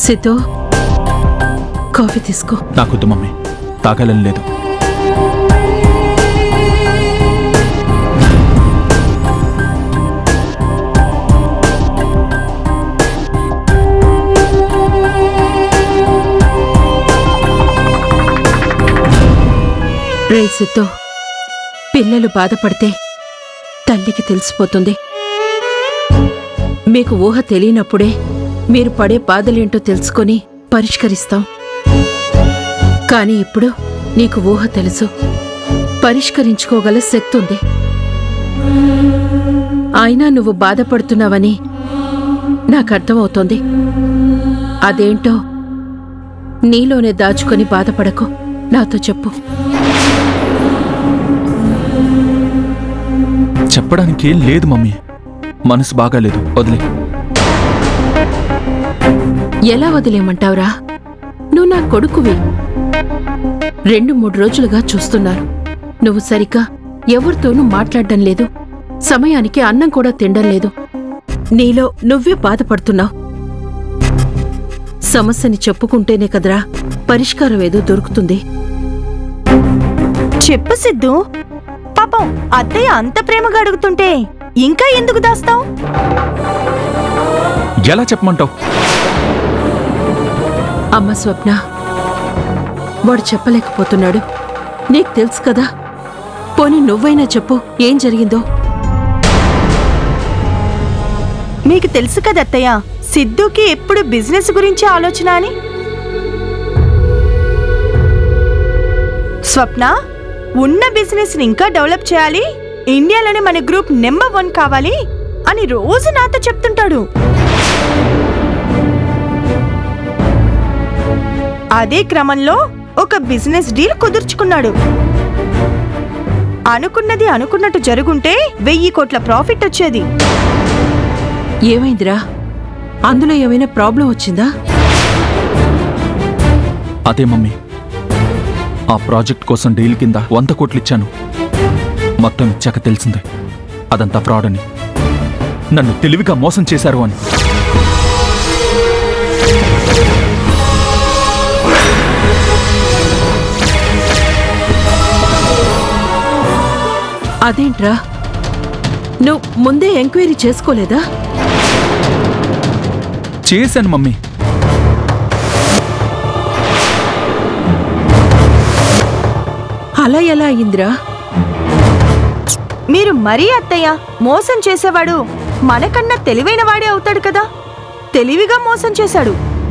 Siddhu coffee తీసుకో నాకొద్దు mummy తాగాలని లేదు రే సిద్ధు పిల్లలు బాధపడితే తల్లికి తెలిసిపోతుంది మీకు ఊహ తెలియనప్పుడే మీరు పడే బాధలేంటో తెలుసుకొని పరిష్కరిస్తాం కానీ ఇప్పుడు నీకు ఊహ తెలుసు పరిష్కరించుకోగల శక్తి ఉంది అయినా నువ్వు బాధపడుతున్నావని నాకు అర్థమవుతోంది అదేంటో నీలోనే దాచుకొని బాధపడకు నాతో చెప్పు చెప్పడానికి ఏం లేదు మమ్మీ మనసు బాగాలేదు వదిలే ఎలా వదిలేమంటావురా నువ్వు నా కొడుకువి రెండు మూడు రోజులుగా చూస్తున్నాను నువ్వు సరిగ్గా ఎవరితోనూ మాట్లాడడం లేదు సమయానికి అన్నం కూడా తినడం లేదు నీలో నువ్వే బాధపడుతున్నావు సమస్యని చెప్పుకుంటేనే కదరా పరిష్కారం ఏదో దొరుకుతుంది చెప్పు సిద్ధు పాపం అత్తయ్య అంత ప్రేమగా అడుగుతుంటే ఇంకా ఎందుకు దాస్తావు ఎలా చెప్పమంటావు అమ్మ స్వప్న వాడు చెప్పలేకపోతున్నాడు నీకు తెలుసు కదా పోనీ నువ్వైనా చెప్పు ఏం జరిగిందో మీకు తెలుసు కదా అత్తయ్య సిద్ధుకి ఎప్పుడు బిజినెస్ గురించి ఆలోచన అని స్వప్న ఉన్న బిజినెస్ ని ఇంకా డెవలప్ చేయాలి ఇండియాలోనే మన గ్రూప్ నెంబర్ వన్ కావాలి అని రోజు నాతో చెప్తుంటాడు అదే క్రమంలో ఒక బిజినెస్ డీల్ కుదుర్చుకున్నాడు అనుకున్నది అనుకున్నట్టు జరుగుంటే వెయ్యి కోట్ల ప్రాఫిట్ వచ్చేది ఏమైందిరా అందులో ఏమైనా ప్రాబ్లం వచ్చిందా అదే మమ్మీ ఆ ప్రాజెక్ట్ కోసం డీల్ కింద వంద కోట్లు ఇచ్చాను మొత్తం ఇచ్చాక తెలిసిందే అదంతా ఫ్రాడ్ అని నన్ను తెలివిగా మోసం చేశారు అని అదేంట్రా నువ్వు ముందే ఎంక్వైరీ చేసుకోలేదా చేశాను మమ్మీ అలా ఎలా అయిందిరా మీరు మరీ అత్తయ్య మోసం చేసేవాడు మనకన్నా తెలివైన వాడే అవుతాడు కదా తెలివిగా మోసం చేశాడు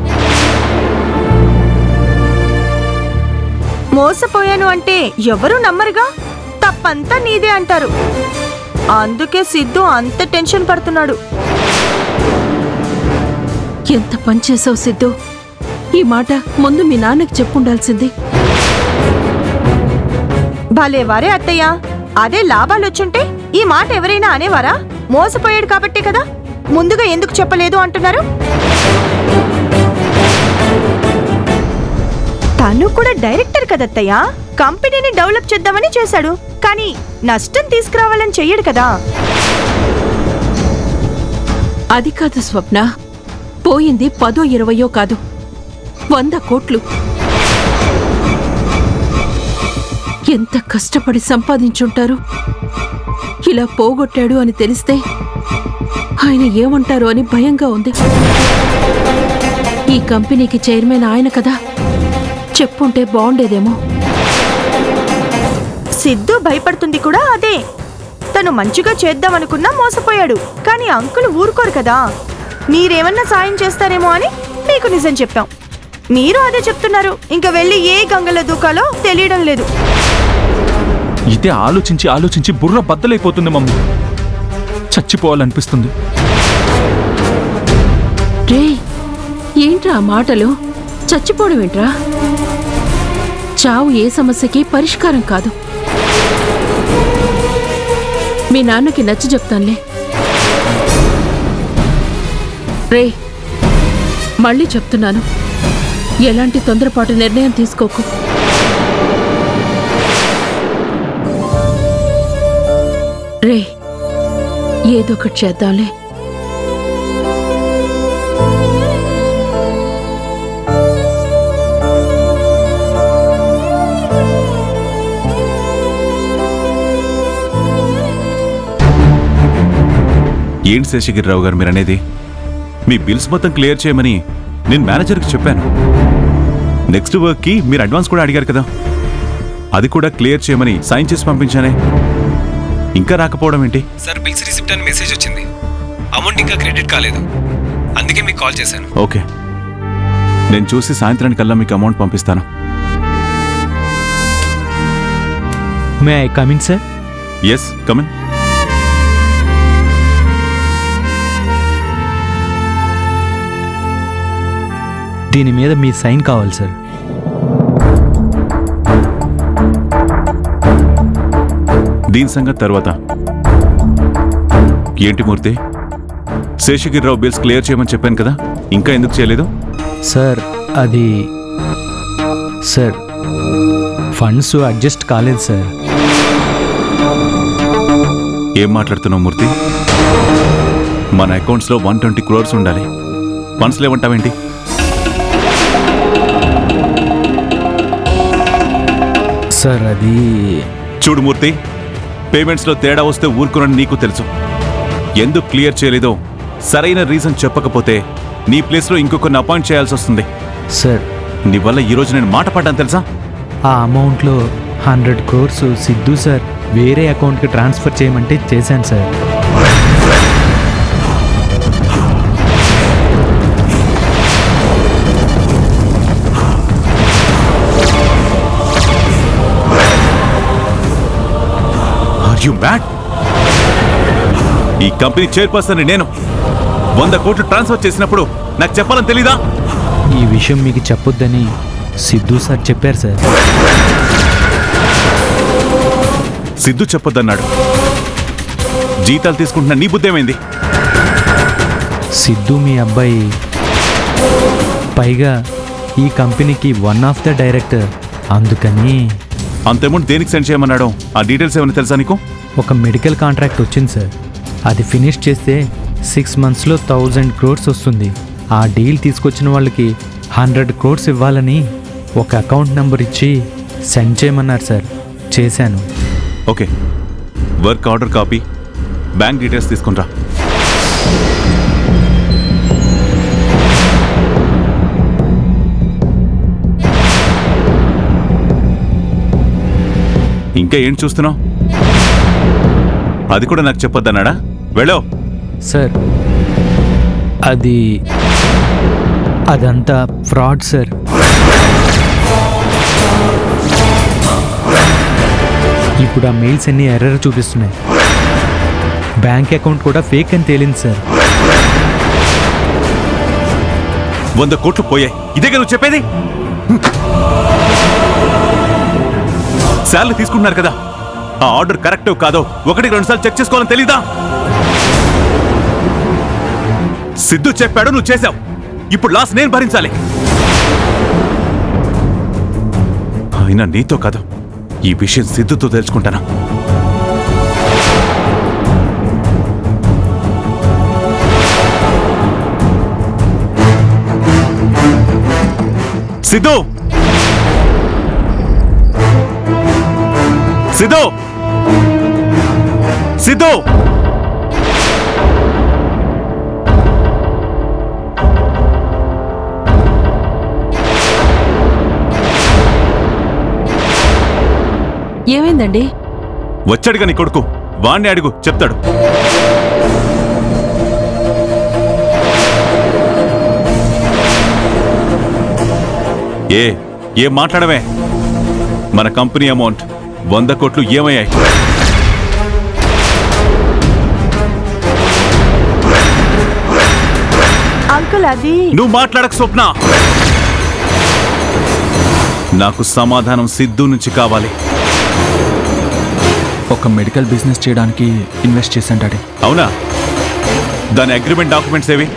మోసపోయాను అంటే ఎవరూ నమ్మరుగా తప్పంతా నీదే అంటారు అందుకే సిద్ధు అంత టెన్షన్ పడుతున్నాడు ఎంత పని చేసావు సిద్ధు ఈ మాట ముందు మీ నాన్నకి చెప్పుండాల్సింది భలేవారే అత్తయ్య అదే లాభాలు వచ్చుంటే ఈ మాట ఎవరైనా అనేవారా మోసపోయాడు కాబట్టే కదా ముందుగా ఎందుకు చెప్పలేదు అంటున్నారు తను కూడా డైరెక్టర్ కదత్తయ్య కంపెనీని డెవలప్ చేద్దామని చేశాడు కానీ నష్టం తీసుకురావాలని చెయ్యడు కదా అది కాదు స్వప్న పోయింది పదో ఇరవయో కాదు వంద కోట్లు ఎంత కష్టపడి సంపాదించుంటారు ఇలా పోగొట్టాడు అని తెలిస్తే ఆయన ఏమంటారు అని భయంగా ఉంది ఈ కంపెనీకి చైర్మన్ ఆయన కదా చెప్పుంటే బాగుండేదేమో సిద్ధు భయపడుతుంది కూడా అదే తను మంచిగా చేద్దామనుకున్నా మోసపోయాడు కానీ అంకుల్ ఊరుకోరు కదా మీరేమన్నా సాయం చేస్తారేమో అని మీకు నిజం చెప్పాం మీరు అదే చెప్తున్నారు ఇంకా వెళ్ళి ఏ గంగలో దూకాలో తెలియడం లేదు ఇదే ఆలోచించి ఆలోచించి బుర్ర బద్దలైపోతుంది మమ్మీ చచ్చిపోవాలనిపిస్తుంది రే ఏంట్రా ఆ మాటలు చచ్చిపోవడం ఏంట్రా చావు ఏ సమస్యకి పరిష్కారం కాదు మీ నాన్నకి నచ్చి చెప్తానులే రే మళ్ళీ చెప్తున్నాను ఎలాంటి తొందరపాటు నిర్ణయం తీసుకోకు రే ఏదో ఒకటి చేద్దాంలే ఏంటి శేషగిరిరావు గారు మీరు అనేది మీ బిల్స్ మొత్తం క్లియర్ చేయమని నేను మేనేజర్కి చెప్పాను నెక్స్ట్ వర్క్కి మీరు అడ్వాన్స్ కూడా అడిగారు కదా అది కూడా క్లియర్ చేయమని సైన్ చేసి పంపించానే ఇంకా రాకపోవడం ఏంటి సార్ బిల్స్ రిసిప్ట్ అని మెసేజ్ వచ్చింది అమౌంట్ ఇంకా క్రెడిట్ కాలేదు అందుకే మీకు కాల్ చేశాను ఓకే నేను చూసి సాయంత్రానికల్లా మీకు అమౌంట్ పంపిస్తాను may I come in sir yes come in దీని మీద మీ సైన్ కావాలి సార్ దీని సంగతి తర్వాత ఏంటి మూర్తి శేషగిరిరావు బిల్స్ క్లియర్ చేయమని చెప్పాను కదా ఇంకా ఎందుకు చేయలేదు సార్ అది సార్ ఫండ్స్ అడ్జస్ట్ కాలేదు సార్ ఏం మాట్లాడుతున్నావు మూర్తి మన అకౌంట్స్లో వన్ ట్వంటీ క్రోర్స్ ఉండాలి ఫండ్స్ లేవంటావేంటి సార్ అది చూడు మూర్తి పేమెంట్స్లో తేడా వస్తే ఊరుకునని నీకు తెలుసు ఎందుకు క్లియర్ చేయలేదో సరైన రీజన్ చెప్పకపోతే నీ ప్లేస్లో ఇంకొకరిని అపాయింట్ చేయాల్సి వస్తుంది సార్ నీ వల్ల ఈరోజు నేను మాట పడ్డాను తెలుసా ఆ అమౌంట్లో హండ్రెడ్ క్రోర్స్ సిద్ధు సార్ వేరే అకౌంట్కి ట్రాన్స్ఫర్ చేయమంటే చేశాను సార్ ఆర్ యు మ్యాడ్ ఈ కంపెనీ చైర్పర్సన్ నేను వంద కోట్లు ట్రాన్స్ఫర్ చేసినప్పుడు నాకు చెప్పాలని తెలీదా ఈ విషయం మీకు చెప్పొద్దని సిద్ధు సార్ చెప్పారు సార్ సిద్ధు చెప్పొద్దన్నాడు జీతాలు తీసుకుంటున్న నీ బుద్ధి ఏమైంది సిద్ధు మీ అబ్బాయి పైగా ఈ కంపెనీకి వన్ ఆఫ్ ద డైరెక్టర్ అందుకని అంత అమౌంట్ దేనికి సెండ్ చేయమన్నాడు ఆ డీటెయిల్స్ ఏమైనా తెలుసా నీకు ఒక మెడికల్ కాంట్రాక్ట్ వచ్చింది సార్ అది ఫినిష్ చేస్తే సిక్స్ మంత్స్లో థౌజండ్ క్రోర్స్ వస్తుంది ఆ డీల్ తీసుకొచ్చిన వాళ్ళకి హండ్రెడ్ క్రోర్స్ ఇవ్వాలని ఒక అకౌంట్ నెంబర్ ఇచ్చి సెండ్ చేయమన్నారు సార్ చేశాను okay work order copy bank details తీసుకుంటా ఇంకా ఏంటి చూస్తున్నావు అది కూడా నాకు చెప్పొద్దన్నాడా వెళ్ళో సార్ అది అదంతా ఫ్రాడ్ సార్ ఇప్పుడు ఆ మెయిల్స్ అన్ని ఎర్రర్ చూపిస్తున్నాయి బ్యాంక్ అకౌంట్ కూడా ఫేక్ అని తేలింది సార్ వంద కోట్లు పోయాయి ఇదే కదా నువ్వు చెప్పేది శాలరీ తీసుకుంటున్నారు కదా ఆ ఆర్డర్ కరెక్ట్ కాదో ఒకటి రెండు సార్లు చెక్ చేసుకోవాలని తెలీదా సిద్ధు చెప్పాడు నువ్వు చేశావు ఇప్పుడు లాస్ నేను భరించాలి అయినా నీతో కాదు ఈ విషయం సిద్ధుతో తెలుసుకుంటాను సిద్ధు సిద్ధు సిద్ధు ఏమైందండి వచ్చాడుగా నీ కొడుకు వాణ్ణి అడుగు చెప్తాడు ఏ ఏం మాట్లాడమే మన కంపెనీ అమౌంట్ వంద కోట్లు ఏమయ్యాయి అంకుల్ అది నువ్వు మాట్లాడక స్వప్న నాకు సమాధానం సిద్ధు నుంచి కావాలి ఒక మెడికల్ బిజినెస్ చేయడానికి ఇన్వెస్ట్ చేశాను డాడీ అవునా దాని అగ్రిమెంట్ డాక్యుమెంట్స్ ఏవి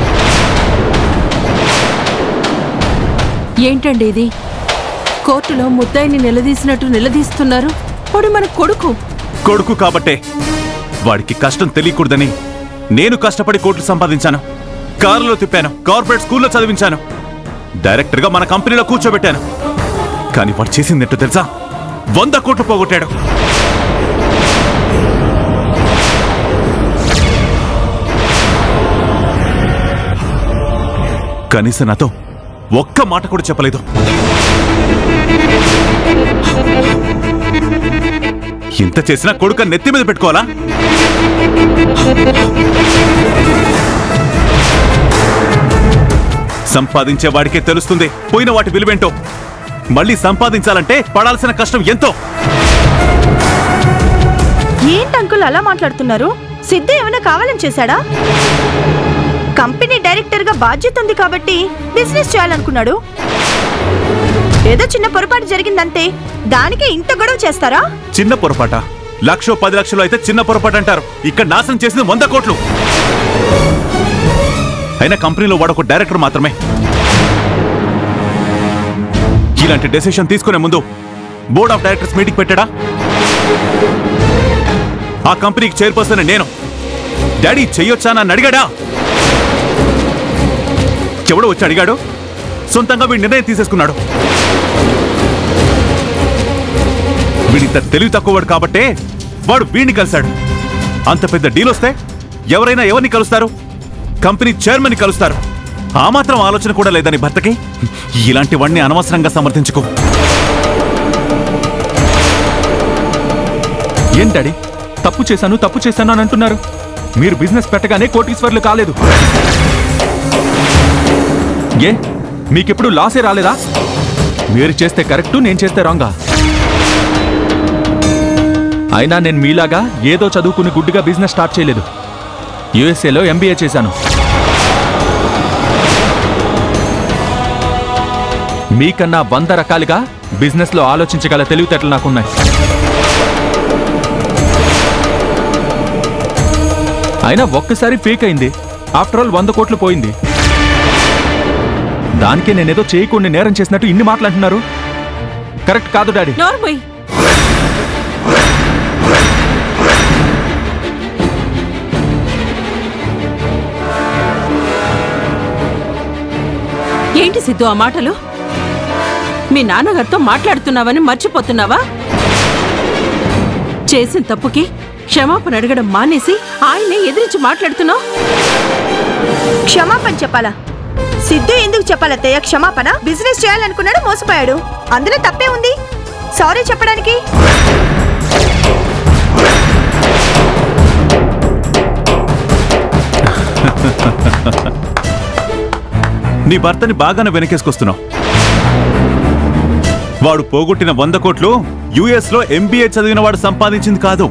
ఏంటండి ఇది కోర్టులో ముద్దాయిని నిలదీసినట్టు నిలదీస్తున్నారు వాడు మన కొడుకు కొడుకు కాబట్టే వాడికి కష్టం తెలియకూడదని నేను కష్టపడి కోట్లు సంపాదించాను కారులో తిప్పాను కార్పొరేట్ స్కూల్లో చదివించాను డైరెక్టర్గా మన కంపెనీలో కూర్చోబెట్టాను కానీ వాడు చేసింది ఏంటో తెలుసా వంద కోట్లు పోగొట్టాడు కనీసం నాతో ఒక్క మాట కూడా చెప్పలేదు ఇంత చేసినా కొడుక నెత్తి మీద పెట్టుకోవాలా సంపాదించే వాడికే తెలుస్తుంది పోయిన వాటి విలువేంటో మళ్ళీ సంపాదించాలంటే పడాల్సిన కష్టం ఎంతో ఏంటి అంకుల్ అలా మాట్లాడుతున్నారు సిద్ధు ఏమైనా కావాలని చేశాడా కంపెనీ డైరెక్టర్ గా బాధ్యత ఉంది కాబట్టి బిజినెస్ చేయాలనుకున్నాడు ఏదో చిన్న పొరపాటు జరిగిందంతే దానికి ఇంత గొడవ చేస్తారా చిన్న పొరపాట లక్షో పది లక్షలు అయితే చిన్న పొరపాటు అంటారు ఇక్కడ నాశనం చేసింది వంద కోట్లు అయినా కంపెనీలో వాడొక డైరెక్టర్ మాత్రమే ఇలాంటి డెసిషన్ తీసుకునే ముందు బోర్డ్ ఆఫ్ డైరెక్టర్స్ మీటింగ్ పెట్టాడా ఆ కంపెనీకి చైర్పర్సన్ నేను డాడీ చెయ్యొచ్చా అని అడిగాడా ఎవడో వచ్చి అడిగాడు సొంతంగా వీడి నిర్ణయం తీసేసుకున్నాడు వీడింత తెలివి తక్కువవాడు కాబట్టే వాడు వీడిని కలిశాడు అంత పెద్ద డీల్ వస్తే ఎవరైనా ఎవరిని కలుస్తారు కంపెనీ చైర్మన్ కలుస్తారు ఆ మాత్రం ఆలోచన కూడా లేదని భర్తకి ఇలాంటి వాడిని అనవసరంగా సమర్థించుకో ఏం డాడీ తప్పు చేశాను తప్పు చేశాను అని అంటున్నారు మీరు బిజినెస్ పెట్టగానే కోటీశ్వర్లు కాలేదు ఏ మీకెప్పుడు లాసే రాలేదా మీరు చేస్తే కరెక్టు నేను చేస్తే రాంగా అయినా నేను మీలాగా ఏదో చదువుకుని గుడ్డిగా బిజినెస్ స్టార్ట్ చేయలేదు యుఎస్ఏలో ఎంబీఏ చేశాను మీకన్నా వంద రకాలుగా బిజినెస్లో ఆలోచించగల తెలివితేటలు నాకున్నాయి అయినా ఒక్కసారి ఫేక్ అయింది ఆఫ్టర్ ఆల్ వంద కోట్లు పోయింది దానికే నేనేదో చేయకుండా నేరం చేసినట్టు ఇన్ని మాట్లాడుతున్నారు కరెక్ట్ కాదు డాడీ నోర్మయ్ ఏంటి సిద్ధు ఆ మాటలు మీ నాన్నగారితో మాట్లాడుతున్నావని మర్చిపోతున్నావా చేసిన తప్పుకి క్షమాపణ అడగడం మానేసి ఆయన్నే ఎదిరించి మాట్లాడుతున్నావు క్షమాపణ చెప్పాలా సిద్ధు ఎందుకు చెప్పాలత్తయ్య క్షమాపణ బిజినెస్ చేయాలనుకున్నాడు మోసపోయాడు అందులో తప్పే ఉంది సారీ చెప్పడానికి నీ భర్తని బాగానే వెనకేసుకొస్తున్నావు వాడు పోగొట్టిన వంద కోట్లు యుఎస్ లో ఎంబీఏ చదివిన వాడు సంపాదించింది కాదు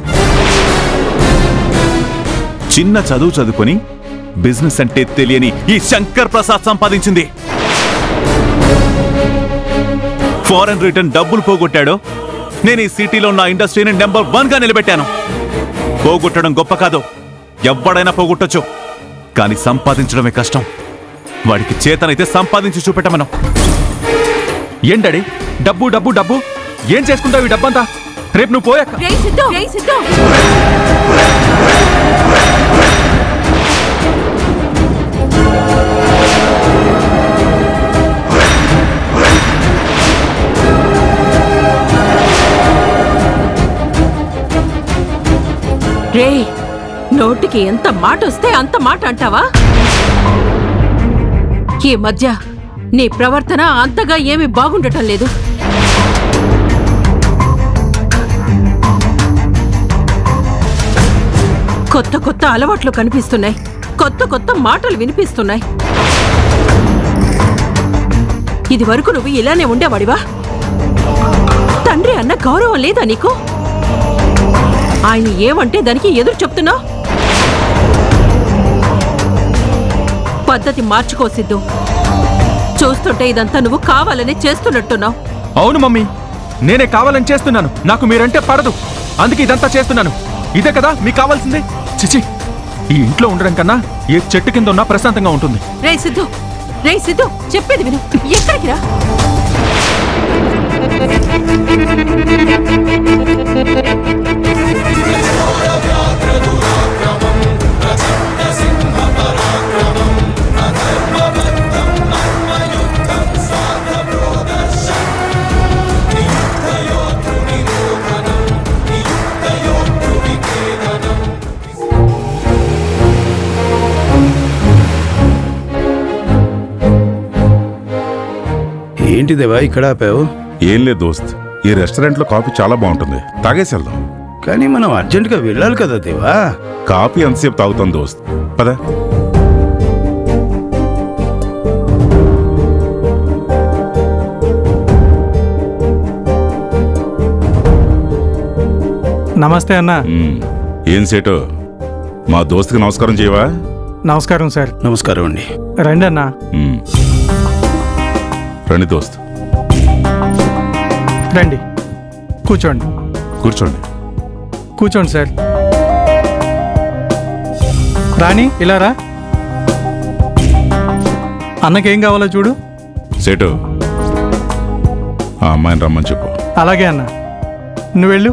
చిన్న చదువు చదువుకొని బిజినెస్ అంటే తెలియని ఈ శంకర్ ప్రసాద్ సంపాదించింది ఫారెన్ రిటర్న్ డబ్బులు పోగొట్టాడు నేను ఈ సిటీలో నా ఇండస్ట్రీని నెంబర్ వన్ గా నిలబెట్టాను పోగొట్టడం గొప్ప కాదు ఎవ్వడైనా పోగొట్టొచ్చు కానీ సంపాదించడమే కష్టం వాడికి చేతనైతే సంపాదించి చూపెట్టమను ఏం డాడీ డబ్బు డబ్బు డబ్బు ఏం చేసుకుంటావు ఈ డబ్బంతా రేపు నువ్వు పోయాక రేయ్ సిద్ధు రేయ్ సిద్ధు రే నోటికి ఎంత మాట వస్తే అంత మాట అంటావా ఈ మధ్య నీ ప్రవర్తన అంతగా ఏమీ బాగుండటం లేదు కొత్త కొత్త అలవాట్లు కనిపిస్తున్నాయి కొత్త కొత్త మాటలు వినిపిస్తున్నాయి ఇది వరకు నువ్వు ఇలానే ఉండేవాడివా తండ్రి అన్న గౌరవం లేదా నీకు ఆయన ఏమంటే దానికి ఎదురు చెప్తున్నావు పద్ధతి మార్చుకో సిద్ధు చూస్తుంటే ఇదంతా నువ్వు కావాలని చేస్తున్నట్టున్నావు అవును మమ్మీ నేనే కావాలని చేస్తున్నాను నాకు మీరంటే పడదు అందుకే ఇదంతా చేస్తున్నాను ఇదే కదా మీకు కావాల్సింది చిచి ఈ ఇంట్లో ఉండడం కన్నా ఏ చెట్టు కింద ఉన్నా ప్రశాంతంగా ఉంటుంది రే సిద్ధు రే సిద్ధు చెప్పేది విను ఎక్కడికి రా ఏంటి దేవా ఇక్కడ ఆపావు ఏం లేదు దోస్త్ ఈ రెస్టారెంట్లో కాఫీ చాలా బాగుంటుంది తాగేసి వెళ్దాం కానీ మనం అర్జెంటుగా వెళ్ళాలి కదా దేవా కాఫీ ఎంతసేపు తాగుతాం దోస్త్ పద నమస్తే అన్న మ్మ్. ఏం సేటు మా దోస్తుకి నమస్కారం చేయవా నమస్కారం సార్ నమస్కారం అండి రండి అన్న మ్మ్. రండి దోస్త్ రండి కూర్చోండి కూర్చోండి కూర్చోండి సార్ రాణి ఇలా రా అన్నకేం కావాలో చూడు సేటు ఆ అమ్మాయిని రమ్మని చెప్పు అలాగే అన్న నువ్వు వెళ్ళు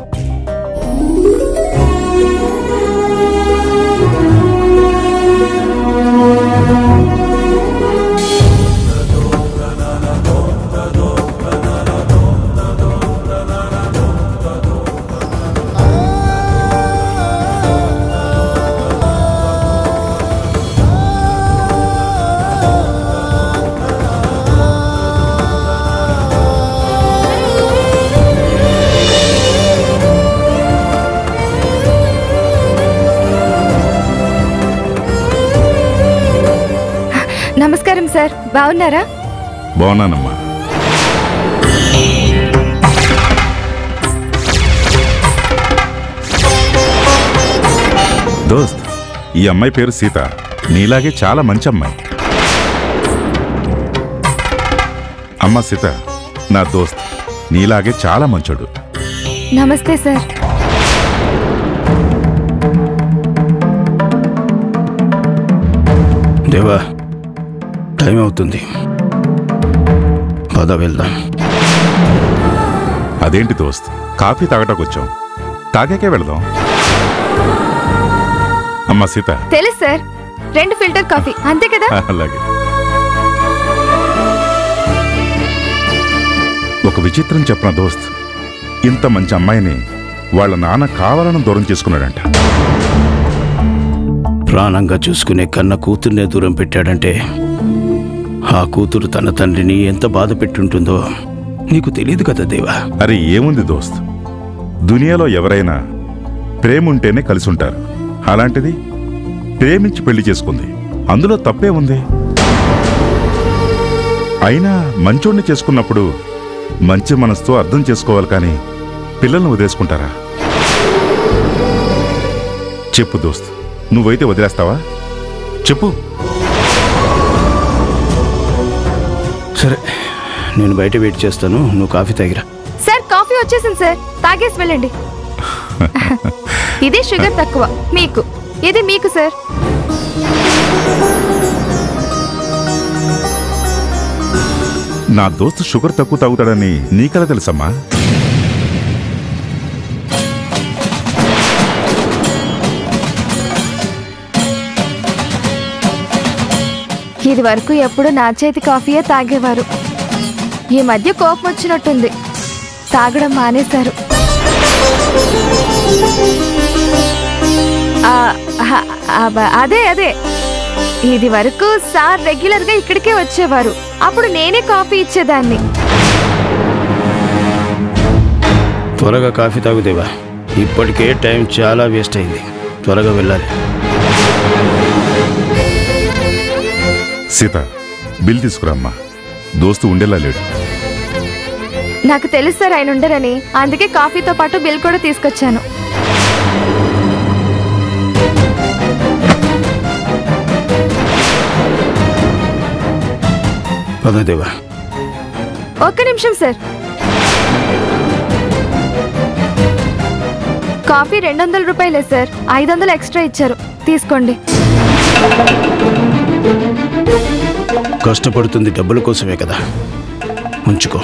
నమస్కారం సార్ బాగున్నారా బాగున్నానమ్మా దోస్త్ ఈ అమ్మాయి పేరు సీత నీలాగే చాలా మంచి అమ్మాయి అమ్మ సీత నా దోస్త్ నీలాగే చాలా మంచోడు నమస్తే సార్ దేవా టైం అవుతుంది పద వెళ్దాం అదేంటి దోస్త్ కాఫీ తాగటాకొచ్చాం తాగాకే వెళదాం అమ్మ సీత తెలుసు సార్ రెండు ఫిల్టర్ కాఫీ అంతే కదా అలాగే ఒక విచిత్రం చెప్పిన దోస్త్ ఇంత మంచి అమ్మాయిని వాళ్ళ నాన్న కావాలని దూరం చేసుకున్నాడంట ప్రాణంగా చూసుకునే కన్న కూతుర్నే దూరం పెట్టాడంటే ఆ కూతురు తన తండ్రిని ఎంత బాధ పెట్టుంటుందో నీకు తెలియదు కదా దేవా అరే ఏముంది దోస్త్ దునియాలో ఎవరైనా ప్రేమ ఉంటేనే కలిసి ఉంటారు అలాంటిది ప్రేమించి పెళ్లి చేసుకుంది అందులో తప్పే ఉంది అయినా మంచోడిని చేసుకున్నప్పుడు మంచి మనసుతో అర్థం చేసుకోవాలి కానీ పిల్లల్ని వదిలేసుకుంటారా చెప్పు దోస్త్ నువ్వైతే వదిలేస్తావా చెప్పు సరే నేను బయట వెయిట్ చేస్తాను నువ్వు కాఫీ తాగిరా సార్ కాఫీ వచ్చేసింది సార్ తాగేసి వెళ్ళండి ఇదే షుగర్ తక్కువ మీకు ఇది మీకు సార్ నా దోస్తు షుగర్ తక్కువ తాగుతాడని నీకెలా తెలుసమ్మా ఇది వరకు ఎప్పుడు నా చేతి కాఫీయే తాగేవారు ఈ మధ్య కోపం వచ్చినట్టుంది తాగడం మానేశారు ఆ, హ- అబ- అదే అదే ఇది వరకు సార్ రెగ్యులర్ గా ఇక్కడికే వచ్చేవారు అప్పుడు నేనే కాఫీ ఇచ్చేదాన్ని త్వరగా కాఫీ తాగుదేవా ఇప్పటికే టైం చాలా వేస్ట్ అయింది త్వరగా వెళ్ళాలి సీత బిల్ తీసుకురామ్మా దోస్తు ఉండేలా లేడు నాకు తెలుసు సార్ ఆయన ఉండరని అందుకే కాఫీతో పాటు బిల్ కూడా తీసుకొచ్చాను పదదేవా ఒక్క నిమిషం సార్ కాఫీ రెండు వందల రూపాయలే సార్ ఐదు వందలు ఎక్స్ట్రా ఇచ్చారు తీసుకోండి కష్టపడుతుంది డబ్బుల కోసమే కదా ఉంచుకో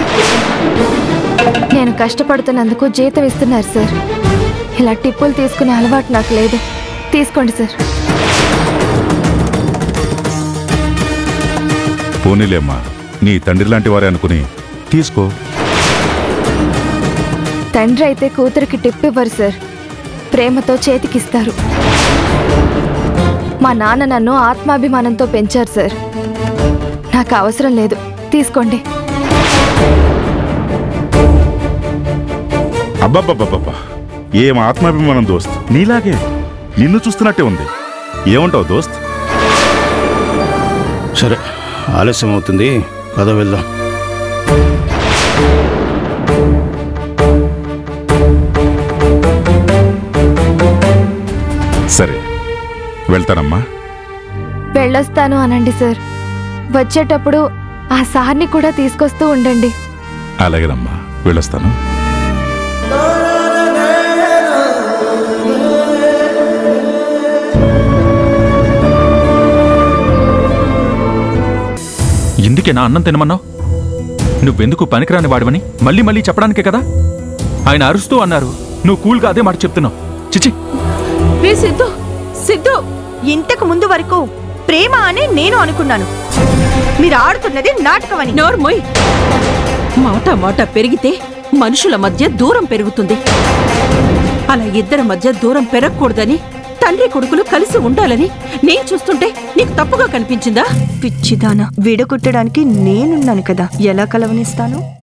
నేను కష్టపడుతున్నందుకు జీతం ఇస్తున్నారు సార్ ఇలా టిప్పులు తీసుకునే అలవాటు నాకు లేదు తీసుకోండి సార్ పోనీలేమ్మా నీ తండ్రి లాంటి వారే అనుకుని తీసుకో తండ్రి అయితే కూతురికి టిప్ ఇవ్వరు సార్ ప్రేమతో చేతికిస్తారు మా నాన్న నన్ను ఆత్మాభిమానంతో పెంచారు సార్ నాకు అవసరం లేదు తీసుకోండి అబ్బబ్బబ్బబ్బబ్బా ఏం ఆత్మాభిమానం దోస్త్ నీలాగే నిన్ను చూస్తున్నట్టే ఉంది ఏమంటావు దోస్త్ సరే ఆలస్యం అవుతుంది పద వెళ్దాం సరే వెళ్తానమ్మా వెళ్ళొస్తాను అనండి సార్ వచ్చేటప్పుడు ఆ సార్ని కూడా తీసుకొస్తూ ఉండండి అలాగేనమ్మా వెళ్ళొస్తాను ఇందుకే నా అన్నం తినమన్నావు నువ్వెందుకు పనికిరాని వాడివని మళ్ళీ మళ్ళీ చెప్పడానికే కదా ఆయన అరుస్తూ అన్నారు నువ్వు కూల్గా అదే మాట చెప్తున్నావు చిచి రే సిద్ధు సిద్ధు ఇంతకు ముందు వరకు ప్రేమ అని నేను అనుకున్నాను మీరు ఆడుతున్నది నాటకమని నోర్మోయ్ మాట మాట పెరిగితే మనుషుల మధ్య దూరం పెరుగుతుంది అలా ఇద్దరి మధ్య దూరం పెరగకూడదని తండ్రి కొడుకులు కలిసి ఉండాలని నేను చూస్తుంటే నీకు తప్పుగా కనిపించిందా పిచ్చిదానా విడగొట్టడానికి నేనున్నాను కదా ఎలా కలవనిస్తాను